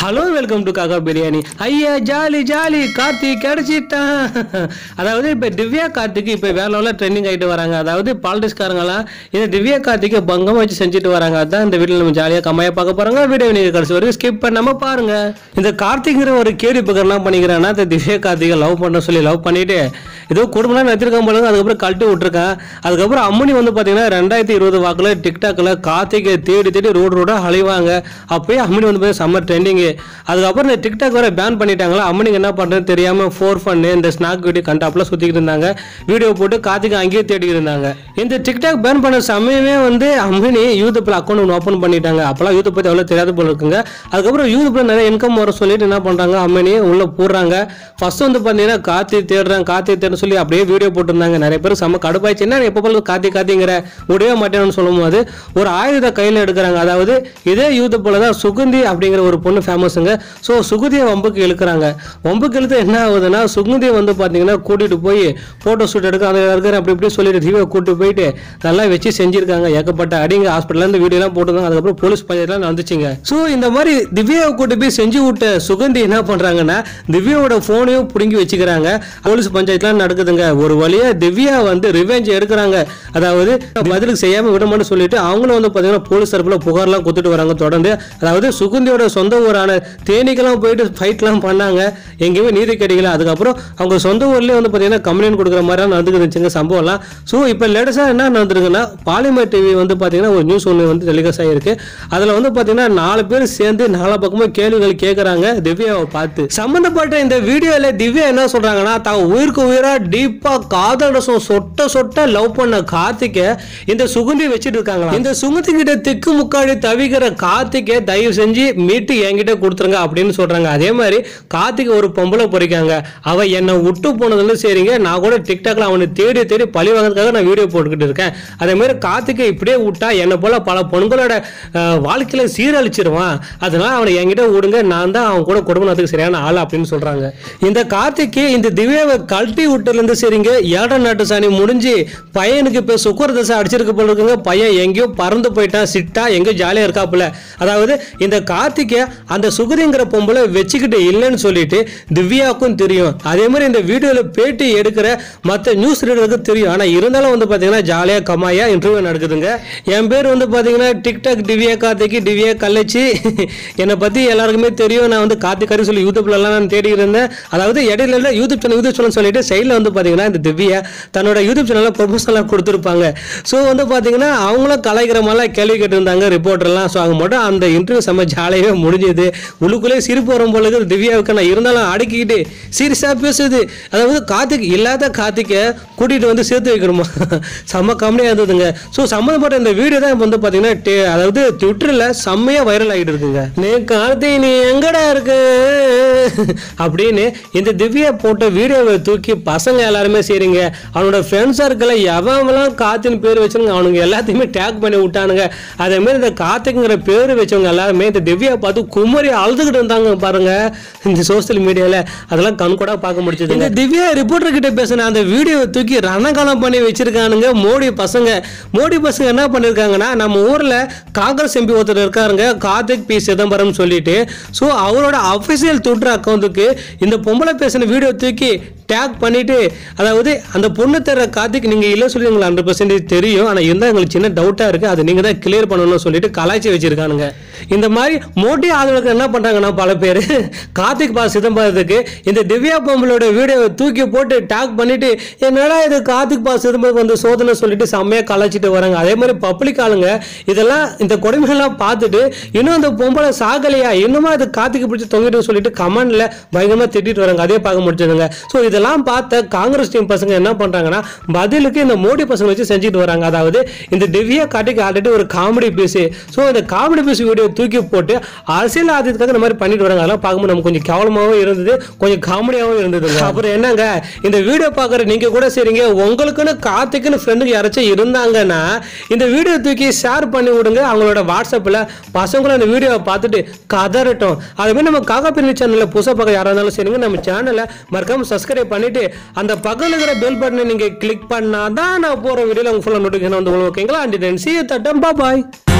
hello welcome to காக்கா பிரியாணி ஐயா jolly jolly Karthik கிடைச்சிட்டான் அதாவது இப்போ திவ்யா கார்த்திக் இப்போ வேற லெவலில் ட்ரெண்டிங் ஆகிட்டு வராங்க அதாவது பாலிடிக்ஸ்காரங்களாம் இந்த திவ்யா கார்த்திகை பங்கம் வச்சு செஞ்சுட்டு வராங்க அதான் இந்த வீட்டில் நம்ம ஜாலியாக கம்மையாக பார்க்க போகிறாங்க வீடியோ நீங்கள் கடைசி வரைக்கும் ஸ்கிப் பண்ணாமல் பாருங்க இந்த கார்த்திக்ங்கிற ஒரு கேடி பக்கம் என்ன பண்ணிக்கிறான்னா இந்த திவ்யா கார்த்திகை லவ் பண்ண சொல்லி லவ் பண்ணிட்டு ஏதோ குடும்பம்லாம் நடத்திருக்கான் போல அதுக்கப்புறம் கழட்டி விட்டுருக்கான் அதுக்கப்புறம் அம்மனி வந்து பார்த்தீங்கன்னா ரெண்டாயிரத்தி இருபது வாக்கில் டிக்டாக்ல கார்த்திகை தேடி தேடி ரோடு ரோடாக அலைவாங்க அப்போயே அம்மனி வந்து பார்த்தீங்கன்னா செம்ம ட்ரெண்டிங்கு அதுக்கப்புறம் இந்த டிக்டாக் வேற பேன் பண்ணிட்டாங்களா அம்மனிக்கு என்ன பண்ணுறது தெரியாமல் ஃபோர் ஃபன்னு இந்த ஸ்நாக் வீடியோ கண்டாப்லாம் சுற்றிக்கிட்டு இருந்தாங்க வீடியோ போட்டு கார்த்திகை அங்கேயே தேடிக்கிட்டு இருந்தாங்க இந்த டிக்டாக் பேன் பண்ண சமயமே வந்து அம்மனி யூடியூப்ல அக்கௌண்ட் ஒன்று ஓப்பன் பண்ணிட்டாங்க அப்போலாம் யூடியூப் பற்றி அவ்வளோ தெரியாத போல இருக்குங்க அதுக்கப்புறம் யூடியூப்ல நிறைய இன்கம் வர சொல்லிட்டு என்ன பண்ணுறாங்க அம்மனி உள்ளே போடுறாங்க ஃபர்ஸ்ட் வந்து பார்த்தீங்கன்னா கார்த்தி தேடுறேன் கார்த்தி தேடுறேன்னு சொல்லி அப்படியே வீடியோ போட்டிருந்தாங்க நிறைய பேர் செம்ம கடுப்பாயிடுச்சு என்ன எப்போ போல கார்த்தி கார்த்திங்கிற முடியவே மாட்டேன்னு சொல்லும்போது ஒரு ஆயுத கையில் எடுக்கிறாங்க அதாவது இதே யூத் போல தான் சுகந்தி அப்படிங்கிற ஒரு பொண்ணு ஃபேமஸுங்க ஸோ சுகந்தியை வம்புக்கு இழுக்கிறாங்க வம்புக்கு இழுத்து என்ன ஆகுதுன்னா சுகந்தியை வந்து பார்த்தீங்கன்னா கூட்டிகிட்டு போய் ஃபோட்டோ ஷூட் எடுக்க அதை இருக்கிற அப்படி இப்படி சொல்லிட்டு தீவை கூட்டிட்டு போயிட்டு நல்லா வச்சு செஞ்சிருக்காங்க ஏகப்பட்ட அடிங்க ஹாஸ்பிட்டல்லேருந்து வீடியோலாம் போட்டுருந்தாங்க அதுக்கப்புறம் போலீஸ் பஞ்சாயத்துலாம் நடந்துச்சுங்க ஸோ இந்த மாதிரி திவ்யாவை கூட்டி போய் செஞ்சு விட்ட சுகந்தி என்ன பண்ணுறாங்கன்னா திவ்யாவோட ஃபோனையும் பிடுங்கி வச்சுக்கிறாங்க போலீஸ் பஞ்சாயத்துலாம் நடக்குதுங்க ஒரு வழியா திவ்யா வந்து ரிவெஞ்ச் எடுக்கிறாங்க அதாவது பதிலுக்கு செய்யாம விடமான்னு சொல்லிட்டு அவங்களும் வந்து பார்த்தீங்கன்னா போலீஸ் தரப்புல புகார்லாம் கொடுத்துட்டு வராங்க தொடர்ந்து அதாவது சுகந்தியோட சொந்த ஊரான தேனிக்கெல்லாம் போயிட்டு ஃபைட்லாம் பண்ணாங்க எங்கேயுமே நீதி கிடைக்கல அதுக்கப்புறம் அவங்க சொந்த ஊர்லேயே வந்து பார்த்தீங்கன்னா கம்ப்ளைண்ட் கொடுக்குற மாதிரி நடந்துக்குதுச்சுங்க சம்பவம்லாம் ஸோ இப்போ லேட்டஸ்ட்டாக என்ன நடந்திருக்குன்னா பாலிமர் டிவி வந்து பார்த்தீங்கன்னா ஒரு நியூஸ் ஒன்று வந்து டெலிகாஸ்ட் ஆகிருக்கு அதில் வந்து பார்த்தீங்கன்னா நாலு பேர் சேர்ந்து நாலா பக்கமும் கேள்விகள் கேட்குறாங்க திவ்யாவை பார்த்து சம்மந்தப்பட்ட இந்த வீடியோவில் திவ்யா என்ன சொல்கிறாங்கன்னா தான் உயிருக்கு உயிராக டீப்பாக காதல் ரசம் சொட்ட சொட்ட லவ் பண்ண கார்த்திகை இந்த சுகுந்தி வச்சுட்டு இருக்காங்களா இந்த சுகுந்தி கிட்ட திக்கு முக்காடி தவிக்கிற கார்த்திகை தயவு செஞ்சு மீட்டு என்கிட்ட கொடுத்துருங்க அப்படின்னு சொல்றாங்க அதே மாதிரி கார்த்திகை ஒரு பொம்பளை பொறிக்காங்க அவ என்னை விட்டு போனதுல சரிங்க நான் கூட டிக்டாக்ல அவனை தேடி தேடி பழி வாங்குறதுக்காக நான் வீடியோ போட்டுக்கிட்டு இருக்கேன் அதே மாதிரி கார்த்திகை இப்படியே விட்டா என்னை போல பல பொண்களோட அஹ், வாழ்க்கையில சீரழிச்சிருவான் அதனால அவனை என்கிட்ட விடுங்க நான் தான் அவன் கூட குடும்பத்துக்கு சரியான ஆள் அப்படின்னு சொல்றாங்க இந்த கார்த்திக்கு இந்த திவ்யாவை கழட்டி விட்டுலேருந்து சரிங்க ஏழரை நாட்டு சாணி முடிஞ்சு பையனுக்கு இப்போ சுக்கர தசை அடிச்சிருக்க போல இருக்குங்க பையன் எங்கேயோ பறந்து போயிட்டான் சிட்டா எங்கேயோ ஜாலியாக இருக்காப்புல அதாவது இந்த கார்த்திகை அந்த சுகதிங்கிற பொம்பளை வச்சுக்கிட்டு இல்லைன்னு சொல்லிட்டு திவ்யாவுக்கும் தெரியும் அதே மாதிரி இந்த வீடியோவில் பேட்டி எடுக்கிற மற்ற நியூஸ் ரீடருக்கு தெரியும் ஆனால் இருந்தாலும் வந்து பார்த்தீங்கன்னா ஜாலியாக கமாயா இன்டர்வியூ நடக்குதுங்க என் பேர் வந்து பார்த்தீங்கன்னா டிக்டாக் திவ்யா கார்த்திக்கு திவ்யா கள்ளச்சி என்னை பற்றி எல்லாருக்குமே தெரியும் நான் வந்து கார்த்திகாரி சொல்லி யூடியூப்லலாம் நான் தேடி இருந்தேன் அதாவது இடையில இல்ல யூடியூப் சேனல் யூடியூப் சேனல் சொல்லிட்டு சைடில் வந்து பார்த்தீங்கன்னா இந்த திவ்யா தன்னோட யூடியூப் சேனலில் ப்ரொமோஷனலாக கொடுத்துருப்பாங்க ஸோ வந்து பார்த்தீங்கன்னா அவங்களும் கலாய்க்கிற மாதிரிலாம் கேள்வி கேட்டிருந்தாங்க ரிப்போர்ட்டர்லாம் ஸோ அவங்க மட்டும் அந்த இன்டர்வியூ செம்ம ஜாலியாகவே முடிஞ்சது உள்ளுக்குள்ளே சிரிப்பு வரும் போல இருக்குது திவ்யாவுக்கு நான் இருந்தாலும் அடக்கிக்கிட்டு சீரியஸாக பேசுது அதாவது கார்த்திக் இல்லாத கார்த்திகை கூட்டிகிட்டு வந்து சேர்த்து வைக்கணுமா செம்ம காமெடியாக இருந்ததுங்க ஸோ சம்மந்தப்பட்ட இந்த வீடியோ தான் இப்போ வந்து பார்த்தீங்கன்னா டே- அதாவது ட்விட்டரில் செம்மையாக வைரல் ஆகிட்டு இருக்குங்க நீ கார்த்தி நீ எங்கடா இருக்கு அப்படின்னு இந்த திவ்யா போட்ட வீடியோவை தூக்கி பசங்க எல்லாருமே செய்றீங்க அவனோட ஃப்ரெண்ட்ஸ் சர்க்கிளை எவன்லாம் காத்தின்னு பேர் வச்சுருங்க அவனுங்க எல்லாத்தையுமே டேக் பண்ணி விட்டானுங்க அதே மாதிரி இந்த கார்த்திக்குங்கிற பேர் வச்சவங்க எல்லாருமே இந்த திவ்யா பார்த்து குமரி அழுதுகிட்டு இருந்தாங்க பாருங்க இந்த சோஷியல் மீடியாவில் அதெல்லாம் கண் கூட பார்க்க முடிச்சது இந்த திவ்யா ரிப்போர்ட்டர் கிட்ட பேசின அந்த வீடியோவை தூக்கி ரணகாலம் பண்ணி வச்சிருக்கானுங்க மோடி பசங்க மோடி பசங்க என்ன பண்ணிருக்காங்கன்னா நம்ம ஊர்ல காங்கிரஸ் எம்பி ஒருத்தர் இருக்காருங்க கார்த்திக் பி சிதம்பரம் சொல்லிட்டு ஸோ அவரோட அஃபிஷியல் ட்விட்டர் அக்கௌண்ட்டுக்கு இந்த பொம்பளை பேசின வீடியோ தூக்கி டேக் பண்ணிட்டு அதாவது அந்த பொண்ணு தர கார்த்திக் நீங்க இல்லை சொல்லி எங்களுக்கு ஹண்ட்ரட் பர்சன்டேஜ் தெரியும் ஆனால் இருந்தால் எங்களுக்கு சின்ன டவுட்டா இருக்கு அதை நீங்க தான் கிளியர் பண்ணணும்னு சொல்லிட்டு கலாய்ச்சி வச்சிருக்கானுங்க இந்த மாதிரி மோடி ஆதரவுக்கு என்ன பண்றாங்கன்னா பல பேர் கார்த்திக் பா சிதம்பரத்துக்கு இந்த திவ்யா பொம்பளோட வீடியோவை தூக்கி போட்டு டேக் பண்ணிட்டு என்னடா இது கார்த்திக் பா சிதம்பரம் வந்து சோதனை சொல்லிட்டு செம்மையா கலாய்ச்சிட்டு வராங்க அதே மாதிரி பப்ளிக் ஆளுங்க இதெல்லாம் இந்த கொடுமைகள்லாம் பார்த்துட்டு இன்னும் அந்த பொம்பளை சாகலையா இன்னுமா அது கார்த்திக் பிடிச்சி தொங்கிட்டு சொல்லிட்டு கமெண்ட்ல பயங்கரமா திட்டிட்டு வராங்க அதே பார்க்க முடிச்சதுங்க ஸோ இதெல்லாம் பார்த்த காங்கிரஸ் டீம் பசங்க என்ன பண்றாங்கன்னா பதிலுக்கு இந்த மோடி பசங்க வச்சு செஞ்சுட்டு வராங்க அதாவது இந்த திவ்யா கார்த்திக் ஆல்ரெடி ஒரு காமெடி பீஸ் ஸோ இந்த காமெடி பீஸ் வீடியோ தூக்கி போட்டு அரசியல் ஆதத்துக்காக இந்த மாதிரி பண்ணிட்டு வராங்க அதெல்லாம் பார்க்கும்போது நமக்கு கொஞ்சம் கேவலமாகவும் இருந்தது கொஞ்சம் காமெடியாகவும் இருந்தது அப்புறம் என்னங்க இந்த வீடியோ பார்க்குற நீங்க கூட சரிங்க உங்களுக்குன்னு கார்த்திக்குன்னு ஃப்ரெண்டுக்கு யாராச்சும் இருந்தாங்கன்னா இந்த வீடியோ தூக்கி ஷேர் பண்ணி விடுங்க அவங்களோட வாட்ஸ்அப்பில் பசங்களும் அந்த வீடியோவை பார்த்துட்டு கதறட்டும் அதுமாதிரி நம்ம காக்கா பின்னி சேனலில் புதுசாக பார்க்க யாராக இருந்தாலும் சரிங்க நம்ம சேனலை மறக்காம சப்ஸ்கிரைப் பண்ணிட்டு அந்த பக்கத்தில் இருக்கிற பெல் பட்டனை நீங்கள் கிளிக் பண்ணாதான் நான் போகிற வீடியோவில் உங்க ஃபுல்லாக நோட்டிஃபிகேஷன் வந்து உங்களுக்கு ஓகேங்களா அண்ட் தென் சி தட்டம் பாய்